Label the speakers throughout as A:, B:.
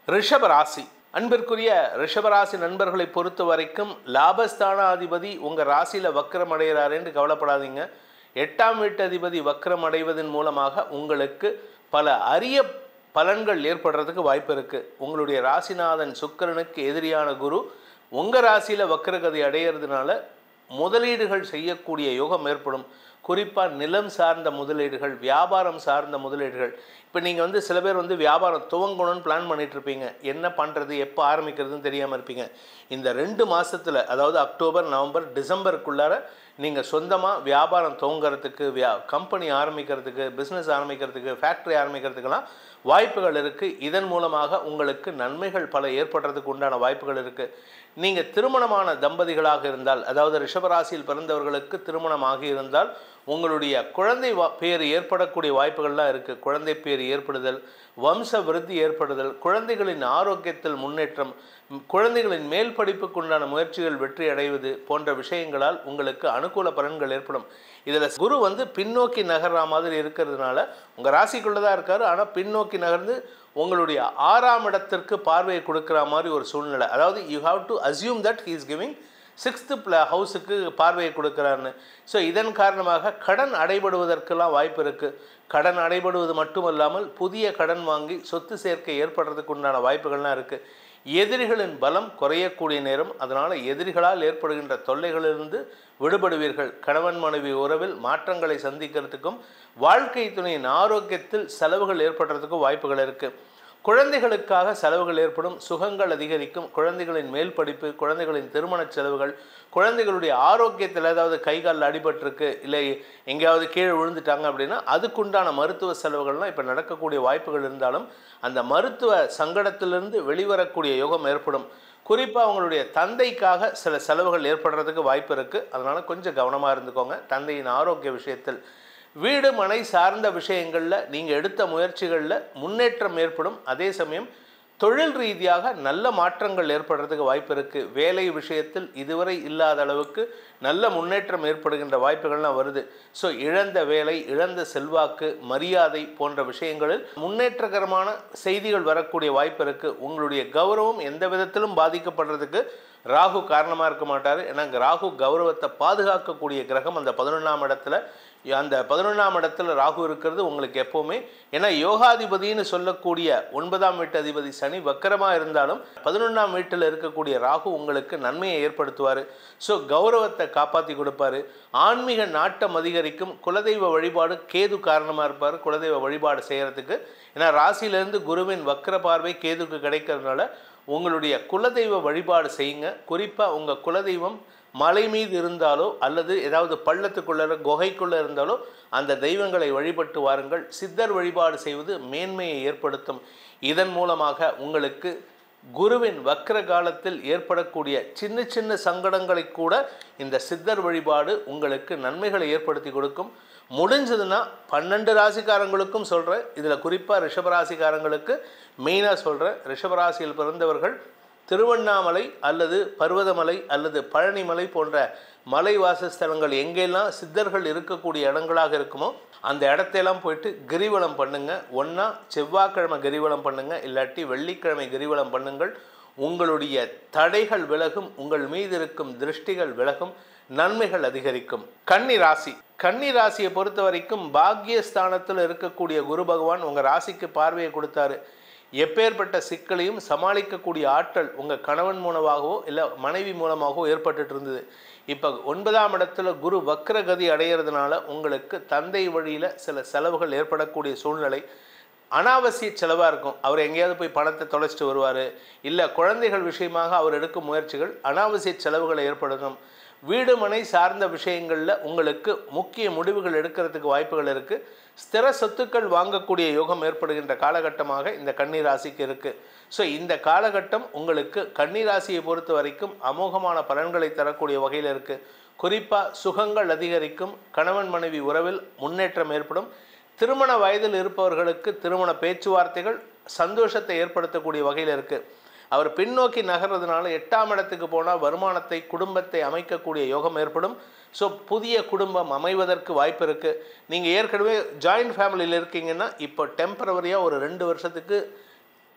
A: ரிஷப ராசி அன்பிற்குரிய ரிஷபராசி நண்பர்களை பொறுத்த வரைக்கும் லாபஸ்தானாதிபதி உங்கள் ராசியில் வக்கரம் அடைகிறாருன்னு கவலைப்படாதீங்க எட்டாம் வீட்டு அதிபதி வக்கரம் அடைவதன் மூலமாக உங்களுக்கு பல அரிய பலன்கள் ஏற்படுறதுக்கு வாய்ப்பு இருக்குது உங்களுடைய ராசிநாதன் சுக்கிரனுக்கு எதிரியான குரு உங்கள் ராசியில் வக்கரகதி அடையிறதுனால முதலீடுகள் செய்யக்கூடிய யோகம் ஏற்படும் குறிப்பாக நிலம் சார்ந்த முதலீடுகள் வியாபாரம் சார்ந்த முதலீடுகள் இப்போ நீங்கள் வந்து சில பேர் வந்து வியாபாரம் துவங்கணும்னு பிளான் பண்ணிட்டு இருப்பீங்க என்ன பண்ணுறது எப்போ ஆரம்பிக்கிறதுன்னு தெரியாமல் இருப்பீங்க இந்த ரெண்டு மாதத்தில் அதாவது அக்டோபர் நவம்பர் டிசம்பருக்குள்ளார நீங்கள் சொந்தமாக வியாபாரம் துவங்குறதுக்கு வியா கம்பெனி ஆரம்பிக்கிறதுக்கு பிஸ்னஸ் ஆரம்பிக்கிறதுக்கு ஃபேக்ட்ரி ஆரம்பிக்கிறதுக்கெல்லாம் வாய்ப்புகள் இருக்குது இதன் மூலமாக உங்களுக்கு நன்மைகள் பல ஏற்படுறதுக்கு உண்டான வாய்ப்புகள் இருக்குது நீங்கள் திருமணமான தம்பதிகளாக இருந்தால் அதாவது ரிஷபராசியில் பிறந்தவர்களுக்கு திருமணமாகி இருந்தால் உங்களுடைய குழந்தை வா பேர் ஏற்படக்கூடிய வாய்ப்புகள்லாம் இருக்குது குழந்தை பேர் ஏற்படுதல் வம்ச விருத்தி ஏற்படுதல் குழந்தைகளின் ஆரோக்கியத்தில் முன்னேற்றம் ம், குழந்தைகளின் மேல் படிப்புக்கு உண்டான முயற்சிகள் வெற்றி அடைவது போன்ற விஷயங்களால் உங்களுக்கு அனுகூல பலன்கள் ஏற்படும் இதில் குரு வந்து பின்னோக்கி நகர்ற மாதிரி இருக்கிறதுனால உங்கள் ராசிக்குள்ளே தான் இருக்கார் ஆனால் பின்னோக்கி நகர்ந்து உங்களுடைய ஆறாம் இடத்திற்கு பார்வையை கொடுக்குற மாதிரி ஒரு சூழ்நிலை அதாவது you have to assume that he is giving sixth பிள ஹவுஸுக்கு பார்வையை கொடுக்குறாருன்னு ஸோ இதன் காரணமாக கடன் அடைபடுவதற்கெல்லாம் வாய்ப்பு இருக்குது கடன் அடைபடுவது மட்டுமல்லாமல் புதிய கடன் வாங்கி சொத்து சேர்க்கை ஏற்படுறதுக்கு உண்டான வாய்ப்புகள்லாம் இருக்குது எதிரிகளின் பலம் குறையக்கூடிய நேரம் அதனால் எதிரிகளால் ஏற்படுகின்ற தொல்லைகளிலிருந்து விடுபடுவீர்கள் கணவன் மனைவி உறவில் மாற்றங்களை சந்திக்கிறதுக்கும் வாழ்க்கை துணையின் ஆரோக்கியத்தில் செலவுகள் ஏற்படுறதுக்கும் வாய்ப்புகள் இருக்குது குழந்தைகளுக்காக செலவுகள் ஏற்படும் சுகங்கள் அதிகரிக்கும் குழந்தைகளின் மேல் படிப்பு குழந்தைகளின் திருமணச் செலவுகள் குழந்தைகளுடைய ஆரோக்கியத்தில் ஏதாவது கை காலில் அடிபட்டிருக்கு இல்லை எங்கேயாவது கீழே விழுந்துட்டாங்க அப்படின்னா அதுக்குண்டான மருத்துவ செலவுகள்லாம் இப்போ நடக்கக்கூடிய வாய்ப்புகள் இருந்தாலும் அந்த மருத்துவ சங்கடத்திலிருந்து வெளிவரக்கூடிய யோகம் ஏற்படும் குறிப்பாக அவங்களுடைய தந்தைக்காக சில செலவுகள் ஏற்படுறதுக்கு வாய்ப்பு இருக்குது அதனால் கொஞ்சம் கவனமாக இருந்துக்கோங்க தந்தையின் ஆரோக்கிய விஷயத்தில் வீடு மனை சார்ந்த விஷயங்களில் நீங்கள் எடுத்த முயற்சிகளில் முன்னேற்றம் ஏற்படும் அதே சமயம் தொழில் ரீதியாக நல்ல மாற்றங்கள் ஏற்படுறதுக்கு வாய்ப்பு இருக்குது வேலை விஷயத்தில் இதுவரை இல்லாத அளவுக்கு நல்ல முன்னேற்றம் ஏற்படுகின்ற வாய்ப்புகள்லாம் வருது ஸோ இழந்த வேலை இழந்த செல்வாக்கு மரியாதை போன்ற விஷயங்களில் முன்னேற்றகரமான செய்திகள் வரக்கூடிய வாய்ப்பு இருக்குது உங்களுடைய கௌரவம் எந்த விதத்திலும் பாதிக்கப்படுறதுக்கு ராகு காரணமாக இருக்க மாட்டார் ஏன்னா ராகு கௌரவத்தை பாதுகாக்கக்கூடிய கிரகம் அந்த பதினொன்றாம் இடத்துல அந்த பதினொன்றாம் இடத்துல ராகு இருக்கிறது உங்களுக்கு எப்போவுமே ஏன்னா யோகாதிபதினு சொல்லக்கூடிய ஒன்பதாம் வீட்டு அதிபதி சனி வக்கரமாக இருந்தாலும் பதினொன்றாம் வீட்டில் இருக்கக்கூடிய ராகு உங்களுக்கு நன்மையை ஏற்படுத்துவார் ஸோ கௌரவத்தை காப்பாற்றி கொடுப்பாரு ஆன்மீக நாட்டம் அதிகரிக்கும் குலதெய்வ வழிபாடு கேது காரணமாக இருப்பார் குலதெய்வ வழிபாடு செய்கிறதுக்கு ஏன்னா ராசியிலேருந்து குருவின் வக்கர பார்வை கேதுக்கு கிடைக்கிறதுனால உங்களுடைய குலதெய்வ வழிபாடு செய்யுங்க குறிப்பாக உங்கள் குலதெய்வம் மலை மீது இருந்தாலோ அல்லது ஏதாவது பள்ளத்துக்குள்ள குகைக்குள்ளே இருந்தாலோ அந்த தெய்வங்களை வழிபட்டு வாருங்கள் சித்தர் வழிபாடு செய்வது மேன்மையை ஏற்படுத்தும் இதன் மூலமாக உங்களுக்கு குருவின் வக்கர காலத்தில் ஏற்படக்கூடிய சின்ன சின்ன சங்கடங்களை கூட இந்த சித்தர் வழிபாடு உங்களுக்கு நன்மைகளை ஏற்படுத்தி கொடுக்கும் முடிஞ்சதுன்னா பன்னெண்டு ராசிக்காரங்களுக்கும் சொல்கிறேன் இதில் குறிப்பாக ரிஷபராசிக்காரங்களுக்கு மெயினாக சொல்கிறேன் ரிஷபராசியில் பிறந்தவர்கள் திருவண்ணாமலை அல்லது பர்வதமலை அல்லது பழனிமலை போன்ற மலை வாசஸ்தலங்கள் எங்கெல்லாம் சித்தர்கள் இருக்கக்கூடிய இடங்களாக இருக்குமோ அந்த இடத்தையெல்லாம் போயிட்டு கிரிவலம் பண்ணுங்க ஒன்றா செவ்வாய்க்கிழமை கிரிவலம் பண்ணுங்க இல்லாட்டி வெள்ளிக்கிழமை கிரிவலம் பண்ணுங்கள் உங்களுடைய தடைகள் விலகும் உங்கள் மீது இருக்கும் திருஷ்டிகள் விலகும் நன்மைகள் அதிகரிக்கும் கன்னி ராசி கன்னி ராசியை பொறுத்த வரைக்கும் பாக்கியஸ்தானத்தில் இருக்கக்கூடிய குரு பகவான் உங்கள் ராசிக்கு பார்வையை கொடுத்தாரு எப்பேற்பட்ட சிக்கலையும் சமாளிக்கக்கூடிய ஆற்றல் உங்கள் கணவன் மூலமாகவோ இல்லை மனைவி மூலமாகவோ ஏற்பட்டுட்டு இருந்தது இப்போ ஒன்பதாம் இடத்துல குரு வக்ரகதி அடையிறதுனால உங்களுக்கு தந்தை வழியில் சில செலவுகள் ஏற்படக்கூடிய சூழ்நிலை அனாவசிய செலவாக இருக்கும் அவர் எங்கேயாவது போய் பணத்தை தொலைச்சிட்டு வருவார் இல்லை குழந்தைகள் விஷயமாக அவர் எடுக்கும் முயற்சிகள் அனாவசிய செலவுகளை ஏற்படுத்தும் வீடு மனை சார்ந்த விஷயங்களில் உங்களுக்கு முக்கிய முடிவுகள் எடுக்கிறதுக்கு வாய்ப்புகள் இருக்குது ஸ்திர சொத்துக்கள் வாங்கக்கூடிய யோகம் ஏற்படுகின்ற காலகட்டமாக இந்த கன்னி ராசிக்கு இருக்குது ஸோ இந்த காலகட்டம் உங்களுக்கு கன்னி ராசியை பொறுத்த வரைக்கும் அமோகமான பலன்களை தரக்கூடிய வகையில் இருக்குது குறிப்பாக சுகங்கள் அதிகரிக்கும் கணவன் மனைவி உறவில் முன்னேற்றம் ஏற்படும் திருமண வயதில் இருப்பவர்களுக்கு திருமண பேச்சுவார்த்தைகள் சந்தோஷத்தை ஏற்படுத்தக்கூடிய வகையில் இருக்குது அவர் பின்னோக்கி நகர்றதுனால எட்டாம் இடத்துக்கு போனால் வருமானத்தை குடும்பத்தை அமைக்கக்கூடிய யோகம் ஏற்படும் ஸோ புதிய குடும்பம் அமைவதற்கு வாய்ப்பு இருக்குது நீங்கள் ஏற்கனவே ஜாயிண்ட் ஃபேமிலியில் இருக்கீங்கன்னா இப்போ டெம்பரவரியாக ஒரு ரெண்டு வருஷத்துக்கு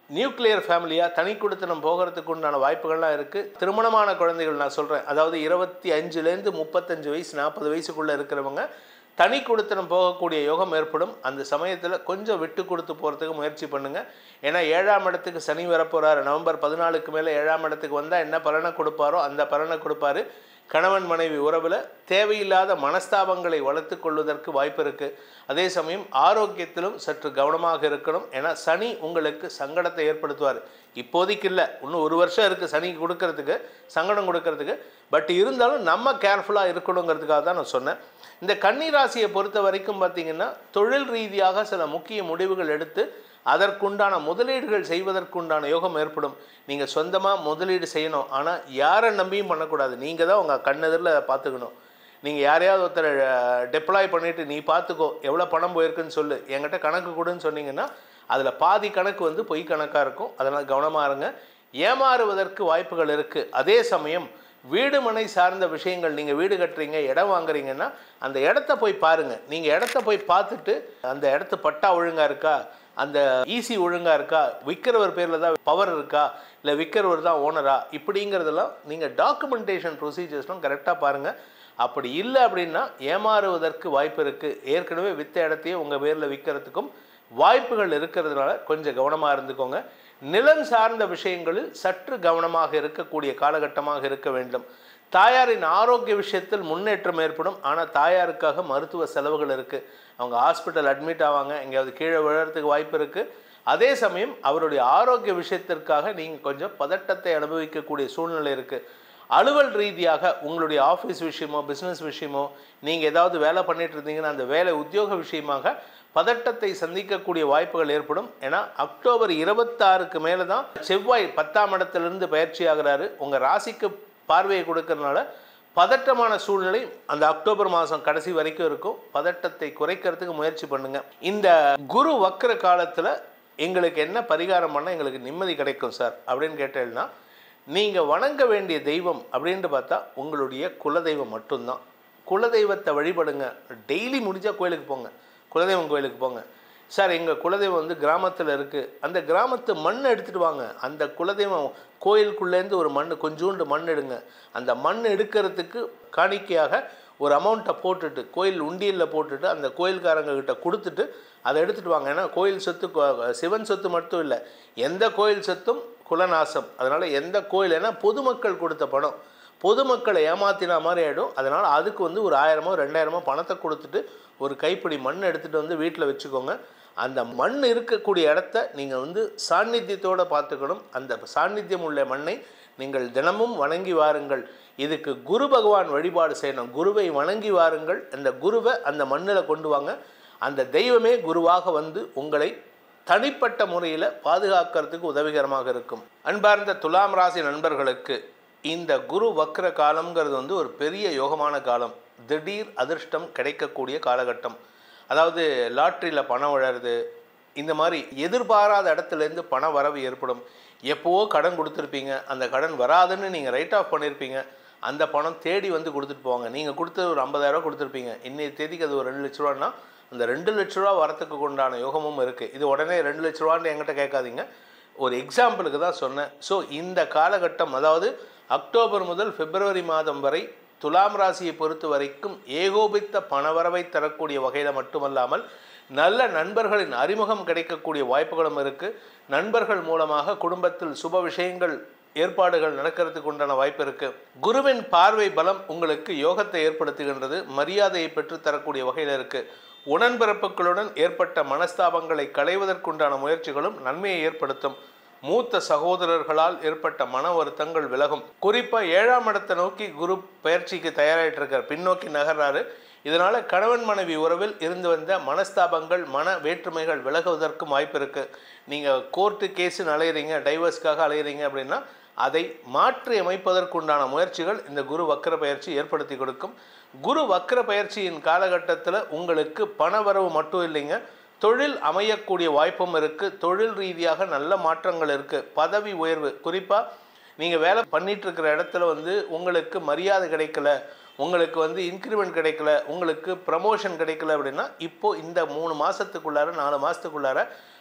A: நியூக்ளியர் ஃபேமிலியாக தனி குடித்தனம் போகிறதுக்கு உண்டான வாய்ப்புகள்லாம் இருக்குது திருமணமான குழந்தைகள் நான் சொல்கிறேன் அதாவது இருபத்தி அஞ்சுலேருந்து முப்பத்தஞ்சு வயசு நாற்பது வயசுக்குள்ளே இருக்கிறவங்க தனி குடித்தனம் போகக்கூடிய யோகம் ஏற்படும் அந்த சமயத்தில் கொஞ்சம் விட்டு கொடுத்து போகிறதுக்கு முயற்சி பண்ணுங்கள் ஏன்னா ஏழாம் இடத்துக்கு சனி வரப்போகிறாரு நவம்பர் பதினாலுக்கு மேலே ஏழாம் இடத்துக்கு வந்தால் என்ன பலனை கொடுப்பாரோ அந்த பலனை கொடுப்பாரு கணவன் மனைவி உறவில் தேவையில்லாத மனஸ்தாபங்களை வளர்த்து கொள்வதற்கு வாய்ப்பு இருக்குது அதே சமயம் ஆரோக்கியத்திலும் சற்று கவனமாக இருக்கணும் ஏன்னா சனி உங்களுக்கு சங்கடத்தை ஏற்படுத்துவார் இப்போதைக்கு இல்லை இன்னும் ஒரு வருஷம் இருக்குது சனி கொடுக்கறதுக்கு சங்கடம் கொடுக்கறதுக்கு பட் இருந்தாலும் நம்ம கேர்ஃபுல்லாக இருக்கணுங்கிறதுக்காக தான் நான் சொன்னேன் இந்த கன்னி ராசியை பொறுத்த வரைக்கும் பார்த்திங்கன்னா தொழில் ரீதியாக சில முக்கிய முடிவுகள் எடுத்து அதற்குண்டான முதலீடுகள் செய்வதற்குண்டான யோகம் ஏற்படும் நீங்கள் சொந்தமாக முதலீடு செய்யணும் ஆனால் யாரை நம்பியும் பண்ணக்கூடாது நீங்கள் தான் உங்கள் கண்ணெதிரில் பார்த்துக்கணும் நீங்கள் யாரையாவது ஒருத்தரை டெப்ளாய் பண்ணிவிட்டு நீ பார்த்துக்கோ எவ்வளோ பணம் போயிருக்குன்னு சொல்லு என்கிட்ட கணக்கு கொடுன்னு சொன்னீங்கன்னா அதில் பாதி கணக்கு வந்து பொய் கணக்காக இருக்கும் அதனால் கவனமாக இருங்க ஏமாறுவதற்கு வாய்ப்புகள் இருக்குது அதே சமயம் வீடு மனை சார்ந்த விஷயங்கள் நீங்கள் வீடு கட்டுறீங்க இடம் வாங்குறீங்கன்னா அந்த இடத்த போய் பாருங்கள் நீங்கள் இடத்த போய் பார்த்துட்டு அந்த இடத்து பட்டா ஒழுங்காக இருக்கா அந்த ஈசி ஒழுங்காக இருக்கா விற்கிறவர் பேரில் தான் பவர் இருக்கா இல்லை விற்கிறவர் தான் ஓனரா இப்படிங்கிறதெல்லாம் நீங்கள் டாக்குமெண்டேஷன் ப்ரொசீஜர்ஸ்லாம் கரெக்டாக பாருங்கள் அப்படி இல்லை அப்படின்னா ஏமாறுவதற்கு வாய்ப்பு இருக்குது ஏற்கனவே வித்த இடத்தையே உங்கள் பேரில் விற்கிறதுக்கும் வாய்ப்புகள் இருக்கிறதுனால கொஞ்சம் கவனமாக இருந்துக்கோங்க நிலம் சார்ந்த விஷயங்களில் சற்று கவனமாக இருக்கக்கூடிய காலகட்டமாக இருக்க வேண்டும் தாயாரின் ஆரோக்கிய விஷயத்தில் முன்னேற்றம் ஏற்படும் ஆனால் தாயாருக்காக மருத்துவ செலவுகள் இருக்குது அவங்க ஹாஸ்பிட்டல் அட்மிட் ஆவாங்க எங்கேயாவது கீழே விழுறதுக்கு வாய்ப்பு இருக்குது அதே சமயம் அவருடைய ஆரோக்கிய விஷயத்திற்காக நீங்கள் கொஞ்சம் பதட்டத்தை அனுபவிக்கக்கூடிய சூழ்நிலை இருக்குது அலுவல் ரீதியாக உங்களுடைய ஆஃபீஸ் விஷயமோ பிஸ்னஸ் விஷயமோ நீங்கள் ஏதாவது வேலை பண்ணிட்டு இருந்தீங்கன்னா அந்த வேலை உத்தியோக விஷயமாக பதட்டத்தை சந்திக்கக்கூடிய வாய்ப்புகள் ஏற்படும் ஏன்னா அக்டோபர் இருபத்தாறுக்கு மேலே தான் செவ்வாய் பத்தாம் இடத்திலிருந்து பயிற்சி ஆகிறாரு உங்கள் ராசிக்கு பார்வையை கொடுக்கறதுனால பதட்டமான சூழ்நிலை அந்த அக்டோபர் மாதம் கடைசி வரைக்கும் இருக்கும் பதட்டத்தை குறைக்கிறதுக்கு முயற்சி பண்ணுங்க இந்த குரு வக்கர காலத்தில் எங்களுக்கு என்ன பரிகாரம் பண்ணால் எங்களுக்கு நிம்மதி கிடைக்கும் சார் அப்படின்னு கேட்டேன்னா நீங்கள் வணங்க வேண்டிய தெய்வம் அப்படின்ட்டு பார்த்தா உங்களுடைய குலதெய்வம் மட்டும்தான் குலதெய்வத்தை வழிபடுங்க டெய்லி முடிஞ்சால் கோயிலுக்கு போங்க குலதெய்வம் கோயிலுக்கு போங்க சார் எங்கள் குலதெய்வம் வந்து கிராமத்தில் இருக்குது அந்த கிராமத்து மண் எடுத்துகிட்டு வாங்க அந்த குலதெய்வம் கோயிலுக்குள்ளேருந்து ஒரு மண் கொஞ்சோண்டு மண் எடுங்க அந்த மண் எடுக்கிறதுக்கு காணிக்கையாக ஒரு அமௌண்ட்டை போட்டுட்டு கோயில் உண்டியலில் போட்டுட்டு அந்த கோயில்காரங்க கிட்ட கொடுத்துட்டு அதை எடுத்துகிட்டு வாங்க ஏன்னா கோயில் சொத்து கொ- சிவன் சொத்து மட்டும் இல்லை எந்த கோயில் சொத்தும் குலநாசம் அதனால் எந்த கோயில் ஏன்னா பொதுமக்கள் கொடுத்த பணம் பொதுமக்களை ஏமாத்தினா மாதிரி ஆகிடும் அதனால் அதுக்கு வந்து ஒரு ஆயிரமோ ரெண்டாயிரமோ பணத்தை கொடுத்துட்டு ஒரு கைப்பிடி மண் எடுத்துகிட்டு வந்து வீட்டில் வச்சுக்கோங்க அந்த மண் இருக்கக்கூடிய இடத்த நீங்கள் வந்து சாநித்தியத்தோடு பார்த்துக்கணும் அந்த சாநித்தியம் உள்ள மண்ணை நீங்கள் தினமும் வணங்கி வாருங்கள் இதுக்கு குரு பகவான் வழிபாடு செய்யணும் குருவை வணங்கி வாருங்கள் அந்த குருவை அந்த மண்ணில் கொண்டு வாங்க அந்த தெய்வமே குருவாக வந்து உங்களை தனிப்பட்ட முறையில் பாதுகாக்கிறதுக்கு உதவிகரமாக இருக்கும் அன்பார்ந்த துலாம் ராசி நண்பர்களுக்கு இந்த குரு வக்ர காலம்ங்கிறது வந்து ஒரு பெரிய யோகமான காலம் திடீர் அதிர்ஷ்டம் கிடைக்கக்கூடிய காலகட்டம் அதாவது லாட்ரியில் பணம் விழறது இந்த மாதிரி எதிர்பாராத இடத்துலேருந்து பண வரவு ஏற்படும் எப்போவோ கடன் கொடுத்துருப்பீங்க அந்த கடன் வராதுன்னு நீங்கள் ரைட் ஆஃப் பண்ணியிருப்பீங்க அந்த பணம் தேடி வந்து கொடுத்துட்டு போவாங்க நீங்கள் கொடுத்தது ஒரு 50000 ரூபாய் கொடுத்துருப்பீங்க இன்னைய தேதிக்கு அது ஒரு ரெண்டு லட்ச ரூபான்னா அந்த ரெண்டு லட்ச ரூபா வரத்துக்கு உண்டான யோகமும் இருக்குது இது உடனே ரெண்டு லட்ச ரூபான்னு என்கிட்ட கேட்காதீங்க ஒரு எக்ஸாம்பிளுக்கு தான் சொன்னேன் ஸோ இந்த காலகட்டம் அதாவது அக்டோபர் முதல் பிப்ரவரி மாதம் வரை துலாம் ராசியை பொறுத்த வரைக்கும் ஏகோபித்த பணவரவை தரக்கூடிய வகையில் மட்டுமல்லாமல் நல்ல நண்பர்களின் அறிமுகம் கிடைக்கக்கூடிய வாய்ப்புகளும் இருக்குது நண்பர்கள் மூலமாக குடும்பத்தில் சுப விஷயங்கள் ஏற்பாடுகள் நடக்கிறதுக்கு உண்டான வாய்ப்பு இருக்கு குருவின் பார்வை பலம் உங்களுக்கு யோகத்தை ஏற்படுத்துகின்றது மரியாதையை பெற்று தரக்கூடிய வகையில் இருக்கு உடன்பிறப்புகளுடன் ஏற்பட்ட மனஸ்தாபங்களை களைவதற்குண்டான முயற்சிகளும் நன்மையை ஏற்படுத்தும் மூத்த சகோதரர்களால் ஏற்பட்ட மன வருத்தங்கள் விலகும் குறிப்பா ஏழாம் இடத்தை நோக்கி குரு பயிற்சிக்கு தயாராகிட்டு இருக்கார் பின்னோக்கி நகர்றாரு இதனால கணவன் மனைவி உறவில் இருந்து வந்த மனஸ்தாபங்கள் மன வேற்றுமைகள் விலகுவதற்கும் வாய்ப்பு இருக்கு நீங்க கோர்ட்டு கேஸுன்னு அலையிறீங்க டைவர்ஸ்க்காக அலையிறீங்க அப்படின்னா அதை மாற்றி அமைப்பதற்குண்டான முயற்சிகள் இந்த குரு வக்கர பயிற்சி ஏற்படுத்தி கொடுக்கும் குரு வக்கர பயிற்சியின் காலகட்டத்தில் உங்களுக்கு பணவரவு மட்டும் இல்லைங்க தொழில் அமையக்கூடிய வாய்ப்பும் இருக்குது தொழில் ரீதியாக நல்ல மாற்றங்கள் இருக்குது பதவி உயர்வு குறிப்பாக நீங்கள் வேலை பண்ணிட்டு இருக்கிற இடத்துல வந்து உங்களுக்கு மரியாதை கிடைக்கல உங்களுக்கு வந்து இன்க்ரிமெண்ட் கிடைக்கல உங்களுக்கு ப்ரமோஷன் கிடைக்கல அப்படின்னா இப்போ இந்த மூணு மாதத்துக்குள்ளார நாலு மாதத்துக்குள்ளார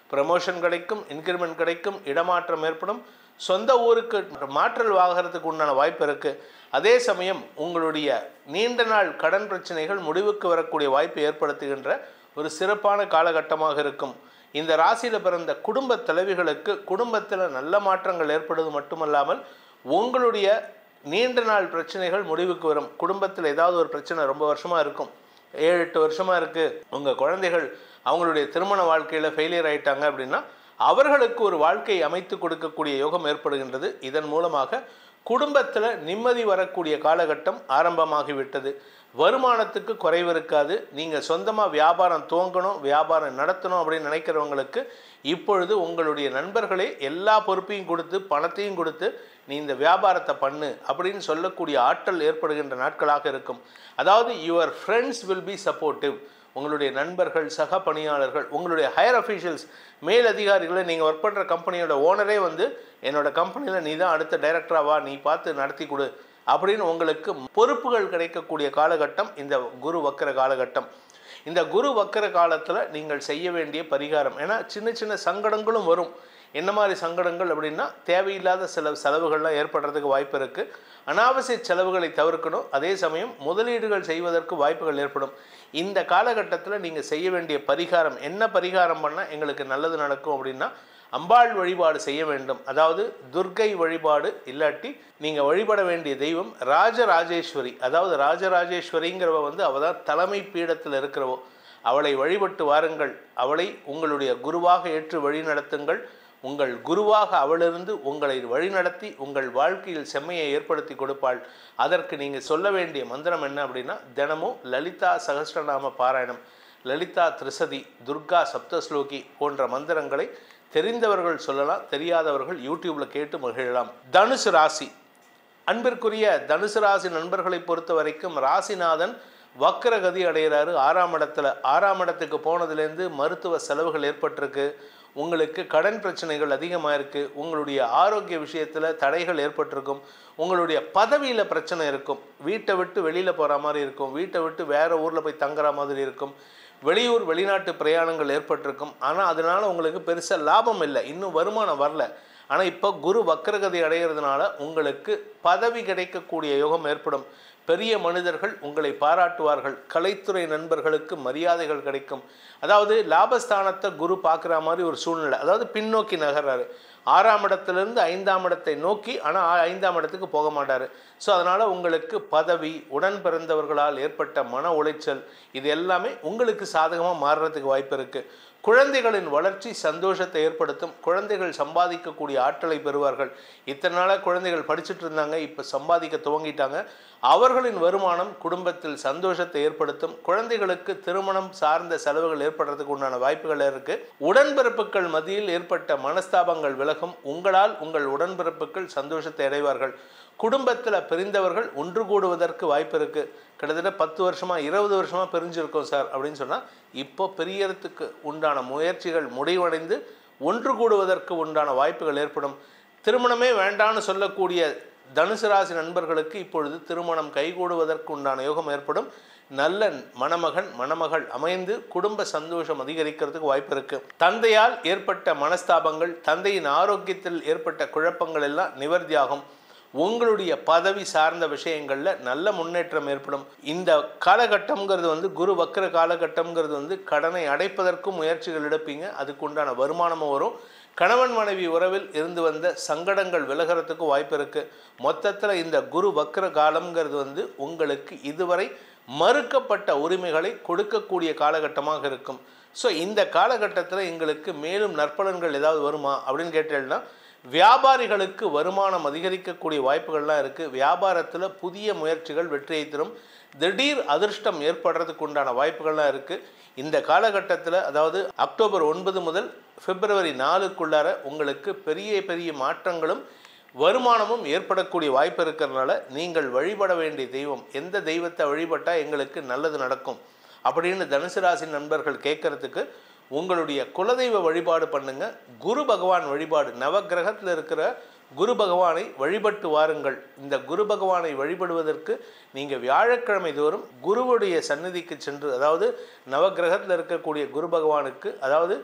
A: ப்ரமோஷன் கிடைக்கும் இன்க்ரிமெண்ட் கிடைக்கும் இடமாற்றம் ஏற்படும் சொந்த ஊருக்கு மாற்றல் வாங்குறதுக்கு உண்டான வாய்ப்பு இருக்குது அதே சமயம் உங்களுடைய நீண்ட நாள் கடன் பிரச்சனைகள் முடிவுக்கு வரக்கூடிய வாய்ப்பு ஏற்படுத்துகின்ற ஒரு சிறப்பான காலகட்டமாக இருக்கும் இந்த ராசியில் பிறந்த குடும்ப தலைவிகளுக்கு குடும்பத்தில் நல்ல மாற்றங்கள் ஏற்படுவது மட்டுமல்லாமல் உங்களுடைய நீண்ட நாள் பிரச்சனைகள் முடிவுக்கு வரும் குடும்பத்தில் ஏதாவது ஒரு பிரச்சனை ரொம்ப வருஷமாக இருக்கும் ஏழு எட்டு வருஷமாக இருக்குது உங்கள் குழந்தைகள் அவங்களுடைய திருமண வாழ்க்கையில் ஃபெயிலியர் ஆயிட்டாங்க அப்படின்னா அவர்களுக்கு ஒரு வாழ்க்கை அமைத்து கொடுக்கக்கூடிய யோகம் ஏற்படுகின்றது இதன் மூலமாக குடும்பத்தில் நிம்மதி வரக்கூடிய காலகட்டம் ஆரம்பமாகிவிட்டது வருமானத்துக்கு குறைவு இருக்காது நீங்கள் சொந்தமாக வியாபாரம் துவங்கணும் வியாபாரம் நடத்தணும் அப்படின்னு நினைக்கிறவங்களுக்கு இப்பொழுது உங்களுடைய நண்பர்களே எல்லா பொறுப்பையும் கொடுத்து பணத்தையும் கொடுத்து நீ இந்த வியாபாரத்தை பண்ணு அப்படின்னு சொல்லக்கூடிய ஆற்றல் ஏற்படுகின்ற நாட்களாக இருக்கும் அதாவது your friends will be supportive உங்களுடைய நண்பர்கள் சக பணியாளர்கள் உங்களுடைய ஹையர் அஃபீஷியல்ஸ் மேல் அதிகாரிகளை நீங்கள் ஒர்க் பண்ணுற கம்பெனியோட ஓனரே வந்து என்னோட கம்பெனியில் நீ தான் அடுத்த டைரக்டராக வா நீ பார்த்து நடத்தி கொடு அப்படின்னு உங்களுக்கு பொறுப்புகள் கிடைக்கக்கூடிய காலகட்டம் இந்த குரு வக்கர காலகட்டம் இந்த குரு வக்கர காலத்தில் நீங்கள் செய்ய வேண்டிய பரிகாரம் ஏன்னா சின்ன சின்ன சங்கடங்களும் வரும் என்ன மாதிரி சங்கடங்கள் அப்படின்னா தேவையில்லாத சில செலவுகள்லாம் ஏற்படுறதுக்கு வாய்ப்பு இருக்குது அனாவசிய செலவுகளை தவிர்க்கணும் அதே சமயம் முதலீடுகள் செய்வதற்கு வாய்ப்புகள் ஏற்படும் இந்த காலகட்டத்தில் நீங்கள் செய்ய வேண்டிய பரிகாரம் என்ன பரிகாரம் பண்ணால் எங்களுக்கு நல்லது நடக்கும் அப்படின்னா அம்பாள் வழிபாடு செய்ய வேண்டும் அதாவது துர்க்கை வழிபாடு இல்லாட்டி நீங்கள் வழிபட வேண்டிய தெய்வம் ராஜராஜேஸ்வரி அதாவது ராஜராஜேஸ்வரிங்கிறவ வந்து அவள் தான் தலைமை பீடத்தில் இருக்கிறவோ அவளை வழிபட்டு வாருங்கள் அவளை உங்களுடைய குருவாக ஏற்று வழி நடத்துங்கள் உங்கள் குருவாக அவளிருந்து உங்களை வழிநடத்தி உங்கள் வாழ்க்கையில் செம்மையை ஏற்படுத்தி கொடுப்பாள் அதற்கு நீங்கள் சொல்ல வேண்டிய மந்திரம் என்ன அப்படின்னா தினமும் லலிதா சகஸ்ரநாம பாராயணம் லலிதா திரிசதி துர்கா சப்தஸ்லோகி போன்ற மந்திரங்களை தெரிந்தவர்கள் சொல்லலாம் தெரியாதவர்கள் யூடியூப்பில் கேட்டு மகிழலாம் தனுசு ராசி அன்பிற்குரிய தனுசு ராசி நண்பர்களை பொறுத்த வரைக்கும் ராசிநாதன் வக்கரகதி அடைகிறாரு ஆறாம் இடத்துல ஆறாம் இடத்துக்கு போனதுலேருந்து மருத்துவ செலவுகள் ஏற்பட்டிருக்கு உங்களுக்கு கடன் பிரச்சனைகள் அதிகமாக இருக்குது உங்களுடைய ஆரோக்கிய விஷயத்தில் தடைகள் ஏற்பட்டிருக்கும் உங்களுடைய பதவியில் பிரச்சனை இருக்கும் வீட்டை விட்டு வெளியில் போகிற மாதிரி இருக்கும் வீட்டை விட்டு வேறு ஊரில் போய் தங்குற மாதிரி இருக்கும் வெளியூர் வெளிநாட்டு பிரயாணங்கள் ஏற்பட்டிருக்கும் ஆனால் அதனால் உங்களுக்கு பெருசாக லாபம் இல்லை இன்னும் வருமானம் வரல ஆனால் இப்போ குரு வக்கரகதி அடைகிறதுனால உங்களுக்கு பதவி கிடைக்கக்கூடிய யோகம் ஏற்படும் பெரிய மனிதர்கள் உங்களை பாராட்டுவார்கள் கலைத்துறை நண்பர்களுக்கு மரியாதைகள் கிடைக்கும் அதாவது லாபஸ்தானத்தை குரு பார்க்குற மாதிரி ஒரு சூழ்நிலை அதாவது பின்னோக்கி நகர்றாரு ஆறாம் இடத்துலேருந்து ஐந்தாம் இடத்தை நோக்கி ஆனால் ஐந்தாம் இடத்துக்கு போக மாட்டார் ஸோ அதனால் உங்களுக்கு பதவி உடன் பிறந்தவர்களால் ஏற்பட்ட மன உளைச்சல் இது எல்லாமே உங்களுக்கு சாதகமாக மாறுறதுக்கு வாய்ப்பு இருக்குது குழந்தைகளின் வளர்ச்சி சந்தோஷத்தை ஏற்படுத்தும் குழந்தைகள் சம்பாதிக்கக்கூடிய ஆற்றலை பெறுவார்கள் இத்தனை நாளாக குழந்தைகள் படிச்சுட்டு இருந்தாங்க இப்போ சம்பாதிக்க துவங்கிட்டாங்க அவர்களின் வருமானம் குடும்பத்தில் சந்தோஷத்தை ஏற்படுத்தும் குழந்தைகளுக்கு திருமணம் சார்ந்த செலவுகள் ஏற்படுறதுக்கு உண்டான வாய்ப்புகள் இருக்குது உடன்பிறப்புகள் மத்தியில் ஏற்பட்ட மனஸ்தாபங்கள் விலகும் உங்களால் உங்கள் உடன்பிறப்புகள் சந்தோஷத்தை அடைவார்கள் குடும்பத்தில் பிரிந்தவர்கள் ஒன்று கூடுவதற்கு வாய்ப்பு இருக்குது கிட்டத்தட்ட பத்து வருஷமாக இருபது வருஷமாக பிரிஞ்சிருக்கோம் சார் அப்படின்னு சொன்னால் இப்போ பிரியறதுக்கு உண்டான முயற்சிகள் முடிவடைந்து ஒன்று கூடுவதற்கு உண்டான வாய்ப்புகள் ஏற்படும் திருமணமே வேண்டான்னு சொல்லக்கூடிய தனுசு ராசி நண்பர்களுக்கு இப்பொழுது திருமணம் கைகூடுவதற்கு உண்டான யோகம் ஏற்படும் நல்ல மணமகன் மணமகள் அமைந்து குடும்ப சந்தோஷம் அதிகரிக்கிறதுக்கு வாய்ப்பு இருக்கு தந்தையால் ஏற்பட்ட மனஸ்தாபங்கள் தந்தையின் ஆரோக்கியத்தில் ஏற்பட்ட குழப்பங்கள் எல்லாம் நிவர்த்தியாகும் உங்களுடைய பதவி சார்ந்த விஷயங்களில் நல்ல முன்னேற்றம் ஏற்படும் இந்த காலகட்டம்ங்கிறது வந்து குரு வக்கர காலகட்டம்ங்கிறது வந்து கடனை அடைப்பதற்கும் முயற்சிகள் எடுப்பீங்க அதுக்கு உண்டான வருமானமும் வரும் கணவன் மனைவி உறவில் இருந்து வந்த சங்கடங்கள் விலகிறதுக்கு வாய்ப்பு இருக்குது மொத்தத்தில் இந்த குரு வக்கர காலம்ங்கிறது வந்து உங்களுக்கு இதுவரை மறுக்கப்பட்ட உரிமைகளை கொடுக்கக்கூடிய காலகட்டமாக இருக்கும் ஸோ இந்த காலகட்டத்தில் எங்களுக்கு மேலும் நற்பலன்கள் ஏதாவது வருமா அப்படின்னு கேட்டேன்னா வியாபாரிகளுக்கு வருமானம் அதிகரிக்கக்கூடிய வாய்ப்புகள்லாம் இருக்குது வியாபாரத்தில் புதிய முயற்சிகள் வெற்றியை தரும் திடீர் அதிர்ஷ்டம் ஏற்படுறதுக்கு உண்டான வாய்ப்புகள்லாம் இருக்குது இந்த காலகட்டத்தில் அதாவது அக்டோபர் ஒன்பது முதல் பிப்ரவரி நாலுக்குள்ளார உங்களுக்கு பெரிய பெரிய மாற்றங்களும் வருமானமும் ஏற்படக்கூடிய வாய்ப்பு இருக்கிறதுனால நீங்கள் வழிபட வேண்டிய தெய்வம் எந்த தெய்வத்தை வழிபட்டால் எங்களுக்கு நல்லது நடக்கும் அப்படின்னு தனுசு ராசி நண்பர்கள் கேட்கறதுக்கு உங்களுடைய குலதெய்வ வழிபாடு பண்ணுங்க குரு பகவான் வழிபாடு நவக்கிரகத்தில் இருக்கிற குரு பகவானை வழிபட்டு வாருங்கள் இந்த குரு பகவானை வழிபடுவதற்கு நீங்கள் வியாழக்கிழமை தோறும் குருவுடைய சந்நிதிக்கு சென்று அதாவது நவக்கிரகத்தில் இருக்கக்கூடிய குரு பகவானுக்கு அதாவது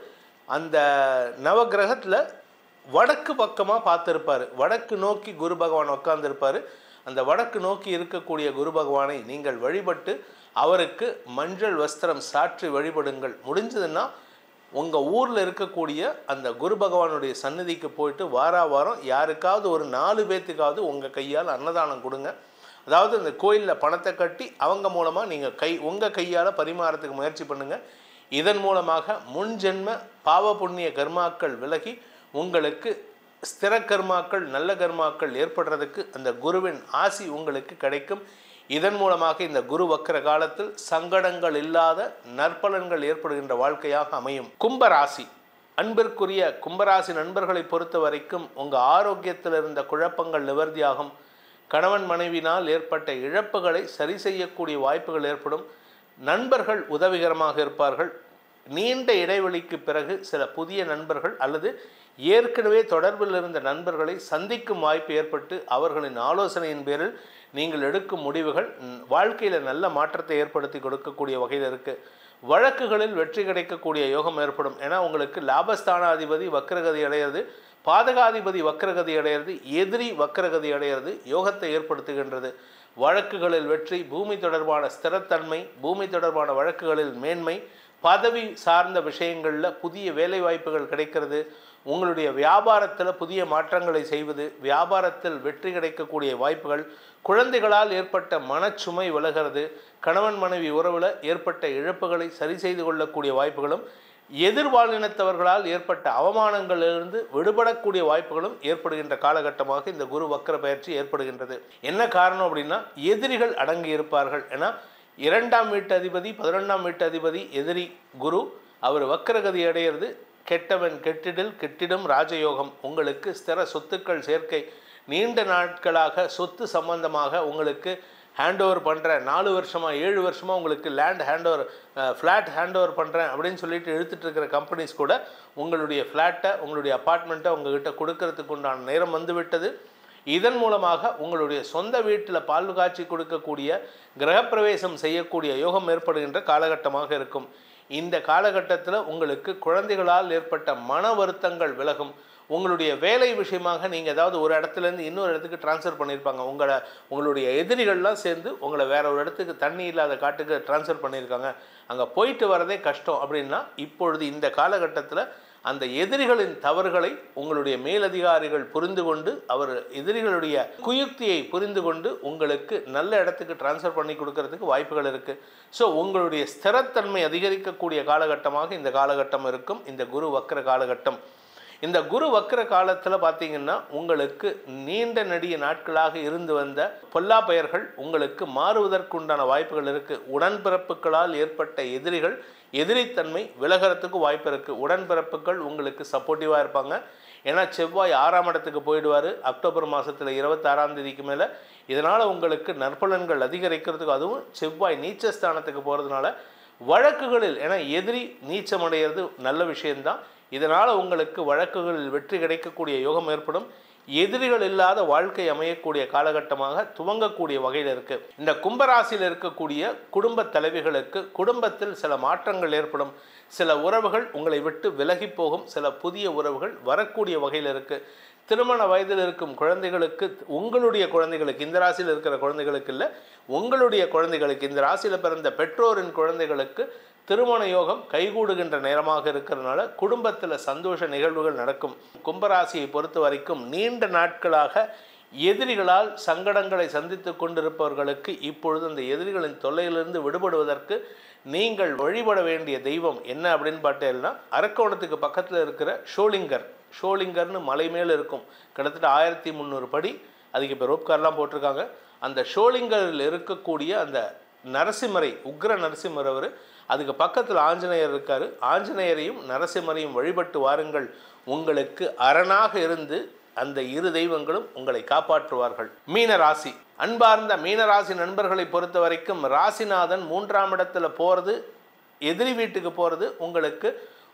A: அந்த நவகிரகத்தில் வடக்கு பக்கமாக பார்த்துருப்பார் வடக்கு நோக்கி குரு பகவான் உட்கார்ந்திருப்பார் அந்த வடக்கு நோக்கி இருக்கக்கூடிய குரு பகவானை நீங்கள் வழிபட்டு அவருக்கு மஞ்சள் வஸ்திரம் சாற்றி வழிபடுங்கள் முடிஞ்சதுன்னா உங்கள் ஊரில் இருக்கக்கூடிய அந்த குரு பகவானுடைய சன்னதிக்கு போயிட்டு வாரா வாரம் யாருக்காவது ஒரு நாலு பேர்த்துக்காவது உங்கள் கையால் அன்னதானம் கொடுங்க அதாவது அந்த கோயிலில் பணத்தை கட்டி அவங்க மூலமாக நீங்கள் கை உங்கள் கையால் பரிமாறத்துக்கு முயற்சி பண்ணுங்கள் இதன் மூலமாக முன் ஜென்ம பாவ புண்ணிய கர்மாக்கள் விலகி உங்களுக்கு ஸ்திர கர்மாக்கள் நல்ல கர்மாக்கள் ஏற்படுறதுக்கு அந்த குருவின் ஆசி உங்களுக்கு கிடைக்கும் இதன் மூலமாக இந்த குரு வக்கர காலத்தில் சங்கடங்கள் இல்லாத நற்பலன்கள் ஏற்படுகின்ற வாழ்க்கையாக அமையும் கும்பராசி அன்பிற்குரிய கும்பராசி நண்பர்களை பொறுத்த வரைக்கும் உங்கள் ஆரோக்கியத்தில் இருந்த குழப்பங்கள் நிவர்த்தியாகும் கணவன் மனைவினால் ஏற்பட்ட இழப்புகளை சரி செய்யக்கூடிய வாய்ப்புகள் ஏற்படும் நண்பர்கள் உதவிகரமாக இருப்பார்கள் நீண்ட இடைவெளிக்கு பிறகு சில புதிய நண்பர்கள் அல்லது ஏற்கனவே தொடர்பில் இருந்த நண்பர்களை சந்திக்கும் வாய்ப்பு ஏற்பட்டு அவர்களின் ஆலோசனையின் பேரில் நீங்கள் எடுக்கும் முடிவுகள் வாழ்க்கையில் நல்ல மாற்றத்தை ஏற்படுத்தி கொடுக்கக்கூடிய வகையில் இருக்குது வழக்குகளில் வெற்றி கிடைக்கக்கூடிய யோகம் ஏற்படும் ஏன்னா உங்களுக்கு லாபஸ்தானாதிபதி வக்ரகதி அடையிறது பாதகாதிபதி வக்ரகதி அடையிறது எதிரி வக்ரகதி அடையிறது யோகத்தை ஏற்படுத்துகின்றது வழக்குகளில் வெற்றி பூமி தொடர்பான ஸ்திரத்தன்மை பூமி தொடர்பான வழக்குகளில் மேன்மை பதவி சார்ந்த விஷயங்களில் புதிய வேலை வாய்ப்புகள் கிடைக்கிறது உங்களுடைய வியாபாரத்தில் புதிய மாற்றங்களை செய்வது வியாபாரத்தில் வெற்றி கிடைக்கக்கூடிய வாய்ப்புகள் குழந்தைகளால் ஏற்பட்ட மனச்சுமை விலகிறது கணவன் மனைவி உறவில் ஏற்பட்ட இழப்புகளை சரி செய்து கொள்ளக்கூடிய வாய்ப்புகளும் எதிர்பாலினத்தவர்களால் ஏற்பட்ட அவமானங்களிலிருந்து விடுபடக்கூடிய வாய்ப்புகளும் ஏற்படுகின்ற காலகட்டமாக இந்த குரு வக்கர பயிற்சி ஏற்படுகின்றது என்ன காரணம் அப்படின்னா எதிரிகள் அடங்கி இருப்பார்கள் ஏன்னா இரண்டாம் வீட்டு அதிபதி பதினொன்றாம் வீட்டு அதிபதி எதிரி குரு அவர் வக்கரகதி அடையிறது கெட்டவன் கெட்டிடில் கெட்டிடும் ராஜயோகம் உங்களுக்கு ஸ்திர சொத்துக்கள் சேர்க்கை நீண்ட நாட்களாக சொத்து சம்பந்தமாக உங்களுக்கு ஹேண்ட் ஓவர் பண்ணுறேன் நாலு வருஷமாக ஏழு வருஷமாக உங்களுக்கு land hand over flat hand over பண்ணுறேன் அப்படின்னு சொல்லிட்டு இழுத்துட்டு இருக்கிற கம்பெனிஸ் கூட உங்களுடைய ஃப்ளாட்டை உங்களுடைய அப்பார்ட்மெண்ட்டை உங்ககிட்ட கொடுக்கறதுக்கு உண்டான நேரம் வந்து விட்டது இதன் மூலமாக உங்களுடைய சொந்த வீட்டில் பால் காய்ச்சி கொடுக்கக்கூடிய கிரகப்பிரவேசம் செய்யக்கூடிய யோகம் ஏற்படுகின்ற காலகட்டமாக இருக்கும் இந்த காலகட்டத்தில் உங்களுக்கு குழந்தைகளால் ஏற்பட்ட மன வருத்தங்கள் விலகும் உங்களுடைய வேலை விஷயமாக நீங்கள் ஏதாவது ஒரு இடத்துலேருந்து இன்னொரு இடத்துக்கு ட்ரான்ஸ்ஃபர் பண்ணியிருப்பாங்க உங்களை உங்களுடைய எதிரிகள்லாம் சேர்ந்து உங்களை வேற ஒரு இடத்துக்கு தண்ணி இல்லாத காட்டுக்கு ட்ரான்ஸ்ஃபர் பண்ணியிருக்காங்க அங்கே போயிட்டு வரதே கஷ்டம் அப்படின்னா இப்பொழுது இந்த காலகட்டத்தில் அந்த எதிரிகளின் தவறுகளை உங்களுடைய மேலதிகாரிகள் புரிந்து கொண்டு அவர் எதிரிகளுடைய குயுக்தியை புரிந்து கொண்டு உங்களுக்கு நல்ல இடத்துக்கு டிரான்ஸ்ஃபர் பண்ணி கொடுக்கறதுக்கு வாய்ப்புகள் இருக்குது ஸோ உங்களுடைய ஸ்திரத்தன்மை அதிகரிக்கக்கூடிய காலகட்டமாக இந்த காலகட்டம் இருக்கும் இந்த குரு வக்கர காலகட்டம் இந்த குரு வக்கர காலத்தில் பார்த்தீங்கன்னா உங்களுக்கு நீண்ட நெடிய நாட்களாக இருந்து வந்த பொல்லா பெயர்கள் உங்களுக்கு மாறுவதற்குண்டான வாய்ப்புகள் இருக்குது உடன்பிறப்புகளால் ஏற்பட்ட எதிரிகள் எதிரித்தன்மை விலகிறதுக்கு வாய்ப்பு இருக்குது உடன்பிறப்புகள் உங்களுக்கு சப்போர்ட்டிவாக இருப்பாங்க ஏன்னா செவ்வாய் ஆறாம் இடத்துக்கு போயிடுவார் அக்டோபர் மாதத்தில் இருபத்தாறாம் தேதிக்கு மேலே இதனால் உங்களுக்கு நற்பலன்கள் அதிகரிக்கிறதுக்கு அதுவும் செவ்வாய் நீச்சஸ்தானத்துக்கு போகிறதுனால வழக்குகளில் ஏன்னா எதிரி நீச்சமடைகிறது நல்ல விஷயம்தான் இதனால் உங்களுக்கு வழக்குகளில் வெற்றி கிடைக்கக்கூடிய யோகம் ஏற்படும் எதிரிகள் இல்லாத வாழ்க்கை அமையக்கூடிய காலகட்டமாக துவங்கக்கூடிய வகையில் இருக்கு இந்த கும்பராசியில் இருக்கக்கூடிய குடும்ப தலைவிகளுக்கு குடும்பத்தில் சில மாற்றங்கள் ஏற்படும் சில உறவுகள் உங்களை விட்டு விலகி போகும் சில புதிய உறவுகள் வரக்கூடிய வகையில் இருக்கு திருமண வயதில் இருக்கும் குழந்தைகளுக்கு உங்களுடைய குழந்தைகளுக்கு இந்த ராசியில் இருக்கிற குழந்தைகளுக்கு இல்லை உங்களுடைய குழந்தைகளுக்கு இந்த ராசியில் பிறந்த பெற்றோரின் குழந்தைகளுக்கு திருமண யோகம் கைகூடுகின்ற நேரமாக இருக்கிறதுனால குடும்பத்தில் சந்தோஷ நிகழ்வுகள் நடக்கும் கும்பராசியை பொறுத்த வரைக்கும் நீண்ட நாட்களாக எதிரிகளால் சங்கடங்களை சந்தித்து கொண்டிருப்பவர்களுக்கு இப்பொழுது அந்த எதிரிகளின் தொல்லையிலிருந்து விடுபடுவதற்கு நீங்கள் வழிபட வேண்டிய தெய்வம் என்ன அப்படின்னு பார்த்தீங்கன்னா அரக்கோணத்துக்கு பக்கத்தில் இருக்கிற ஷோலிங்கர் ஷோலிங்கர்னு மலை மேலே இருக்கும் கிட்டத்தட்ட ஆயிரத்தி முந்நூறு படி அதுக்கு இப்போ ரோப்கார்லாம் போட்டிருக்காங்க அந்த ஷோலிங்கரில் இருக்கக்கூடிய அந்த நரசிம்மரை உக்ர நரசிம்மர் அவர் அதுக்கு பக்கத்தில் ஆஞ்சநேயர் இருக்கார் ஆஞ்சநேயரையும் நரசிம்மரையும் வழிபட்டு வாருங்கள் உங்களுக்கு அரணாக இருந்து அந்த இரு தெய்வங்களும் உங்களை காப்பாற்றுவார்கள் மீன ராசி அன்பார்ந்த மீனராசி நண்பர்களை பொறுத்த வரைக்கும் ராசிநாதன் மூன்றாம் இடத்துல போகிறது எதிரி வீட்டுக்கு போகிறது உங்களுக்கு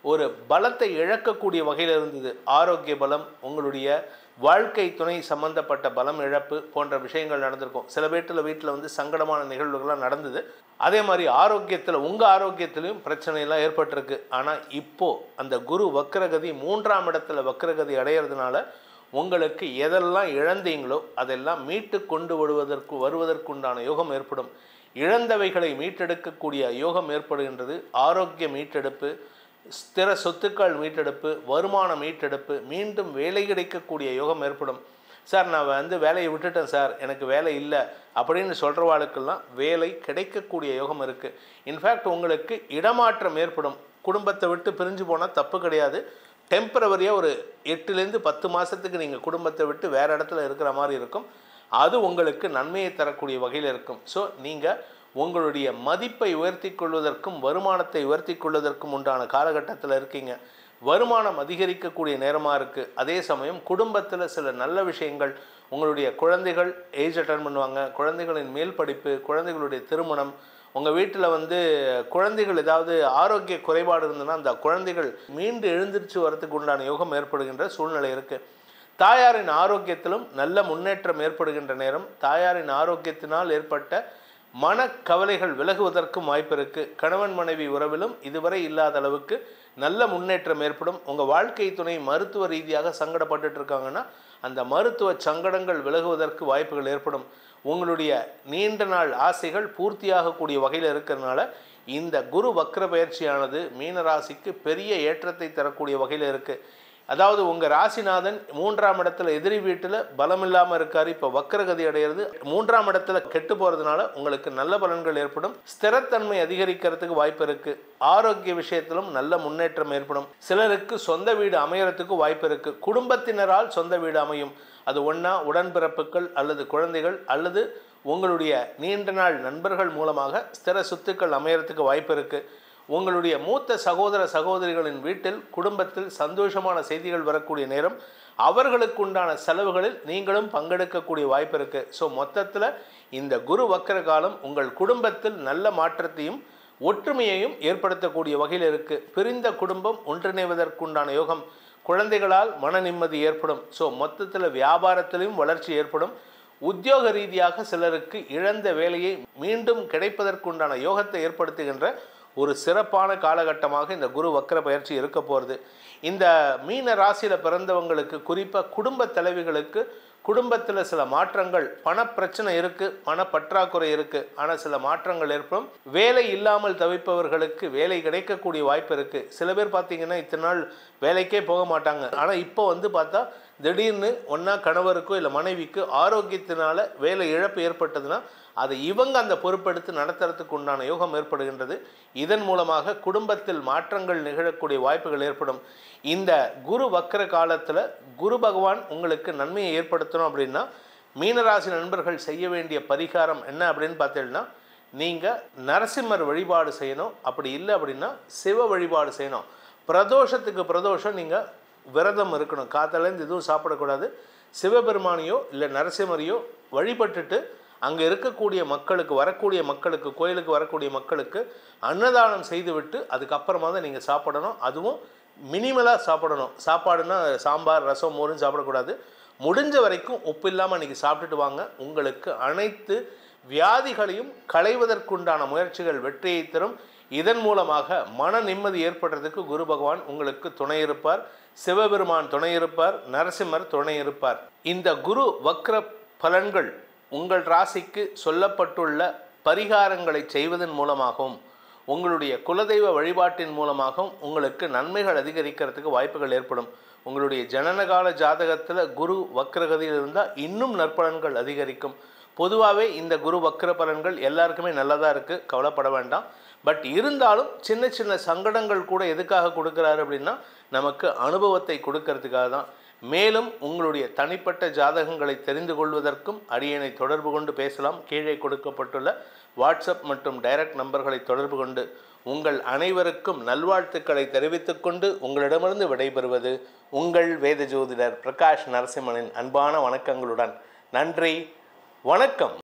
A: ஒரு பலத்தை இழக்கக்கூடிய வகையில் இருந்தது ஆரோக்கிய பலம் உங்களுடைய வாழ்க்கை துணை சம்பந்தப்பட்ட பலம் இழப்பு போன்ற விஷயங்கள் நடந்திருக்கும் சில பேர்த்துல வீட்டில் வந்து சங்கடமான நிகழ்வுகள்லாம் நடந்தது அதே மாதிரி ஆரோக்கியத்தில் உங்கள் ஆரோக்கியத்திலையும் பிரச்சனையெல்லாம் ஏற்பட்டிருக்கு ஆனால் இப்போ அந்த குரு வக்ரகதி மூன்றாம் இடத்துல வக்ரகதி அடையிறதுனால உங்களுக்கு எதெல்லாம் இழந்தீங்களோ அதெல்லாம் மீட்டு கொண்டு வருவதற்கு வருவதற்குண்டான யோகம் ஏற்படும் இழந்தவைகளை மீட்டெடுக்கக்கூடிய யோகம் ஏற்படுகின்றது ஆரோக்கிய மீட்டெடுப்பு ஸ்திர சொத்துக்கள் மீட்டெடுப்பு வருமான மீட்டெடுப்பு மீண்டும் வேலை கிடைக்கக்கூடிய யோகம் ஏற்படும் சார் நான் வந்து வேலையை விட்டுட்டேன் சார் எனக்கு வேலை இல்லை அப்படின்னு சொல்கிறவாளுக்கெல்லாம் வேலை கிடைக்கக்கூடிய யோகம் இருக்குது இன்ஃபேக்ட் உங்களுக்கு இடமாற்றம் ஏற்படும் குடும்பத்தை விட்டு பிரிஞ்சு போனால் தப்பு கிடையாது டெம்பரவரியாக ஒரு எட்டுலேருந்து பத்து மாதத்துக்கு நீங்கள் குடும்பத்தை விட்டு வேறு இடத்துல இருக்கிற மாதிரி இருக்கும் அது உங்களுக்கு நன்மையை தரக்கூடிய வகையில் இருக்கும் ஸோ நீங்கள் உங்களுடைய மதிப்பை உயர்த்தி கொள்வதற்கும் வருமானத்தை உயர்த்தி கொள்வதற்கும் உண்டான காலகட்டத்தில் இருக்கீங்க வருமானம் அதிகரிக்கக்கூடிய நேரமாக இருக்குது அதே சமயம் குடும்பத்தில் சில நல்ல விஷயங்கள் உங்களுடைய குழந்தைகள் ஏஜ் அட்டன் பண்ணுவாங்க குழந்தைகளின் மேல் படிப்பு குழந்தைகளுடைய திருமணம் உங்கள் வீட்டில் வந்து குழந்தைகள் ஏதாவது ஆரோக்கிய குறைபாடு இருந்ததுன்னா அந்த குழந்தைகள் மீண்டு எழுந்திருச்சு வரத்துக்கு உண்டான யோகம் ஏற்படுகின்ற சூழ்நிலை இருக்குது தாயாரின் ஆரோக்கியத்திலும் நல்ல முன்னேற்றம் ஏற்படுகின்ற நேரம் தாயாரின் ஆரோக்கியத்தினால் ஏற்பட்ட மனக்கவலைகள் விலகுவதற்கும் வாய்ப்பு இருக்குது கணவன் மனைவி உறவிலும் இதுவரை இல்லாத அளவுக்கு நல்ல முன்னேற்றம் ஏற்படும் உங்கள் வாழ்க்கை துணை மருத்துவ ரீதியாக சங்கடப்பட்டுட்டு இருக்காங்கன்னா அந்த மருத்துவ சங்கடங்கள் விலகுவதற்கு வாய்ப்புகள் ஏற்படும் உங்களுடைய நீண்ட நாள் ஆசைகள் பூர்த்தியாகக்கூடிய வகையில் இருக்கிறதுனால இந்த குரு வக்ர பயிற்சியானது மீனராசிக்கு பெரிய ஏற்றத்தை தரக்கூடிய வகையில் இருக்குது அதாவது உங்கள் ராசிநாதன் மூன்றாம் இடத்துல எதிரி வீட்டில் பலம் இல்லாமல் இருக்கார் இப்போ வக்கரகதி அடையிறது மூன்றாம் இடத்துல கெட்டு போகிறதுனால உங்களுக்கு நல்ல பலன்கள் ஏற்படும் ஸ்திரத்தன்மை அதிகரிக்கிறதுக்கு வாய்ப்பு இருக்குது ஆரோக்கிய விஷயத்திலும் நல்ல முன்னேற்றம் ஏற்படும் சிலருக்கு சொந்த வீடு அமையறதுக்கு வாய்ப்பு இருக்குது குடும்பத்தினரால் சொந்த வீடு அமையும் அது ஒன்றா உடன்பிறப்புகள் அல்லது குழந்தைகள் அல்லது உங்களுடைய நீண்ட நாள் நண்பர்கள் மூலமாக ஸ்திர சொத்துக்கள் அமையறதுக்கு வாய்ப்பு இருக்குது உங்களுடைய மூத்த சகோதர சகோதரிகளின் வீட்டில் குடும்பத்தில் சந்தோஷமான செய்திகள் வரக்கூடிய நேரம் அவர்களுக்கு உண்டான செலவுகளில் நீங்களும் பங்கெடுக்கக்கூடிய வாய்ப்பு இருக்குது ஸோ மொத்தத்தில் இந்த குரு வக்கர காலம் உங்கள் குடும்பத்தில் நல்ல மாற்றத்தையும் ஒற்றுமையையும் ஏற்படுத்தக்கூடிய வகையில் இருக்குது பிரிந்த குடும்பம் ஒன்றிணைவதற்குண்டான யோகம் குழந்தைகளால் மன நிம்மதி ஏற்படும் ஸோ மொத்தத்தில் வியாபாரத்திலையும் வளர்ச்சி ஏற்படும் உத்தியோக ரீதியாக சிலருக்கு இழந்த வேலையை மீண்டும் கிடைப்பதற்குண்டான யோகத்தை ஏற்படுத்துகின்ற ஒரு சிறப்பான காலகட்டமாக இந்த குரு வக்கர பயிற்சி இருக்க போகிறது இந்த மீன ராசியில் பிறந்தவங்களுக்கு குறிப்பாக குடும்ப தலைவிகளுக்கு குடும்பத்தில் சில மாற்றங்கள் பணப்பிரச்சனை இருக்குது பணப்பற்றாக்குறை இருக்குது ஆனால் சில மாற்றங்கள் ஏற்படும் வேலை இல்லாமல் தவிப்பவர்களுக்கு வேலை கிடைக்கக்கூடிய வாய்ப்பு இருக்குது சில பேர் பார்த்தீங்கன்னா இத்தனை நாள் வேலைக்கே போக மாட்டாங்க ஆனால் இப்போ வந்து பார்த்தா திடீர்னு ஒன்றா கணவருக்கோ இல்லை மனைவிக்கு ஆரோக்கியத்தினால வேலை இழப்பு ஏற்பட்டதுன்னா அதை இவங்க அந்த பொறுப்பெடுத்து நடத்துறதுக்கு உண்டான யோகம் ஏற்படுகின்றது இதன் மூலமாக குடும்பத்தில் மாற்றங்கள் நிகழக்கூடிய வாய்ப்புகள் ஏற்படும் இந்த குரு வக்கர காலத்தில் குரு பகவான் உங்களுக்கு நன்மையை ஏற்படுத்தணும் அப்படின்னா மீனராசி நண்பர்கள் செய்ய வேண்டிய பரிகாரம் என்ன அப்படின்னு பார்த்தீங்கன்னா நீங்கள் நரசிம்மர் வழிபாடு செய்யணும் அப்படி இல்லை அப்படின்னா சிவ வழிபாடு செய்யணும் பிரதோஷத்துக்கு பிரதோஷம் நீங்கள் விரதம் இருக்கணும் காத்தாலேருந்து எதுவும் சாப்பிடக்கூடாது சிவபெருமானையோ இல்லை நரசிம்மரையோ வழிபட்டுட்டு அங்கே இருக்கக்கூடிய மக்களுக்கு வரக்கூடிய மக்களுக்கு கோயிலுக்கு வரக்கூடிய மக்களுக்கு அன்னதானம் செய்துவிட்டு அதுக்கப்புறமா தான் நீங்கள் சாப்பிடணும் அதுவும் மினிமலாக சாப்பிடணும் சாப்பாடுனா சாம்பார் ரசம் மோரும் சாப்பிடக்கூடாது முடிஞ்ச வரைக்கும் உப்பு இல்லாமல் அன்றைக்கி சாப்பிட்டுட்டு வாங்க உங்களுக்கு அனைத்து வியாதிகளையும் களைவதற்குண்டான முயற்சிகள் வெற்றியை தரும் இதன் மூலமாக மன நிம்மதி ஏற்படுறதுக்கு குரு பகவான் உங்களுக்கு துணை இருப்பார் சிவபெருமான் துணை இருப்பார் நரசிம்மர் துணை இருப்பார் இந்த குரு வக்ர பலன்கள் உங்கள் ராசிக்கு சொல்லப்பட்டுள்ள பரிகாரங்களை செய்வதன் மூலமாகவும் உங்களுடைய குலதெய்வ வழிபாட்டின் மூலமாகவும் உங்களுக்கு நன்மைகள் அதிகரிக்கிறதுக்கு வாய்ப்புகள் ஏற்படும் உங்களுடைய ஜனனகால ஜாதகத்தில் குரு வக்ரகதியில் இருந்தால் இன்னும் நற்பலன்கள் அதிகரிக்கும் பொதுவாகவே இந்த குரு வக்ர பலன்கள் எல்லாருக்குமே நல்லதாக இருக்குது கவலைப்பட வேண்டாம் பட் இருந்தாலும் சின்ன சின்ன சங்கடங்கள் கூட எதுக்காக கொடுக்குறாரு அப்படின்னா நமக்கு அனுபவத்தை கொடுக்கறதுக்காக தான் மேலும் உங்களுடைய தனிப்பட்ட ஜாதகங்களை தெரிந்து கொள்வதற்கும் அடியனை தொடர்பு கொண்டு பேசலாம் கீழே கொடுக்கப்பட்டுள்ள வாட்ஸ்அப் மற்றும் டைரக்ட் நம்பர்களை தொடர்பு கொண்டு உங்கள் அனைவருக்கும் நல்வாழ்த்துக்களை தெரிவித்துக்கொண்டு உங்களிடமிருந்து விடைபெறுவது உங்கள் வேத ஜோதிடர் பிரகாஷ் நரசிம்மனின் அன்பான வணக்கங்களுடன் நன்றி வணக்கம்